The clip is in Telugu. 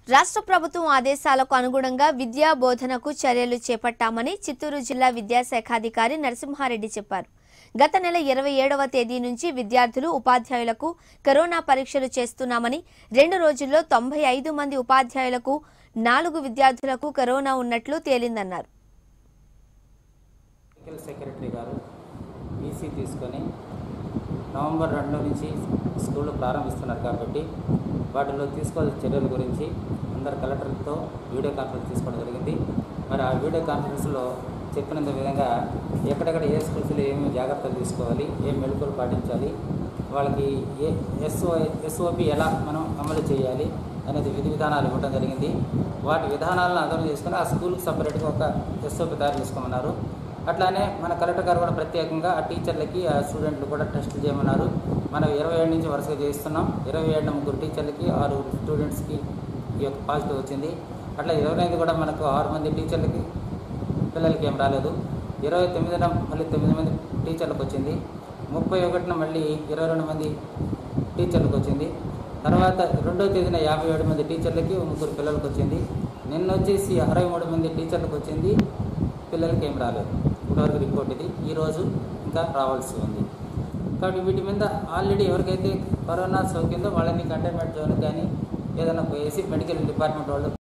రాష్ట్ర ప్రభుత్వం ఆదేశాలకు అనుగుణంగా విద్యా బోధనకు చర్యలు చేపట్టామని చిత్తూరు జిల్లా విద్యాశాఖాధికారి నరసింహారెడ్డి చెప్పారు గత నెల ఇరవై ఏడవ తేదీ నుంచి విద్యార్థులు ఉపాధ్యాయులకు కరోనా పరీక్షలు చేస్తున్నామని రెండు రోజుల్లో తొంభై ఐదు మంది ఉపాధ్యాయులకు నాలుగు విద్యార్థులకు కరోనా ఉన్నట్లు తేలిందన్నారు మెడికల్ సెక్రటరీ గారు ఈసీ తీసుకొని నవంబర్ రెండు నుంచి స్కూళ్ళు ప్రారంభిస్తున్నారు కాబట్టి వాటిలో తీసుకోవాల్సిన చర్యల గురించి అందరు కలెక్టర్లతో వీడియో కాన్ఫరెన్స్ తీసుకోవడం జరిగింది మరి ఆ వీడియో కాన్ఫరెన్స్లో చెప్పినంత విధంగా ఎక్కడెక్కడ ఏ స్కూల్స్లో ఏమేమి జాగ్రత్తలు తీసుకోవాలి ఏ మెళుకువలు పాటించాలి వాళ్ళకి ఏ ఎస్ఓ ఎస్ఓపి ఎలా మనం అమలు చేయాలి అనేది విధి విధానాలు ఇవ్వడం జరిగింది వాటి విధానాలను అర్థం చేసుకుని ఆ స్కూల్కి సపరేట్గా ఒక ఎస్ఓపి తయారు చేసుకోమన్నారు అట్లానే మన కలెక్టర్ గారు కూడా ప్రత్యేకంగా ఆ టీచర్లకి ఆ స్టూడెంట్లు కూడా టెస్ట్ చేయమన్నారు మనం ఇరవై ఏడు నుంచి వరుసగా చేస్తున్నాం ఇరవై ఏడు ముగ్గురు టీచర్లకి ఆరు స్టూడెంట్స్కి ఈ యొక్క పాజిటివ్ వచ్చింది అట్లా ఇరవై ఐదు కూడా మనకు ఆరు మంది టీచర్లకి పిల్లలకి ఏం రాలేదు ఇరవై తొమ్మిదిన మళ్ళీ తొమ్మిది మంది టీచర్లకు వచ్చింది ముప్పై ఒకటిన మళ్ళీ ఇరవై రెండు మంది టీచర్లకు వచ్చింది తర్వాత రెండో తేదీన యాభై ఏడు మంది టీచర్లకి ముగ్గురు పిల్లలకు వచ్చింది నిన్న వచ్చేసి అరవై మూడు మంది టీచర్లకు వచ్చింది పిల్లలకి ఏం రాలేదు ఇప్పటివరకు రిపోర్ట్ ఇది ఈరోజు ఇంకా రావాల్సి ఉంది కాబట్టి వీటి మీద ఆల్రెడీ ఎవరికైతే కరోనా సోకిందో వాళ్ళని కంటైన్మెంట్ జోన్ కానీ ఏదైనా పోయేసి మెడికల్ డిపార్ట్మెంట్ వాళ్ళు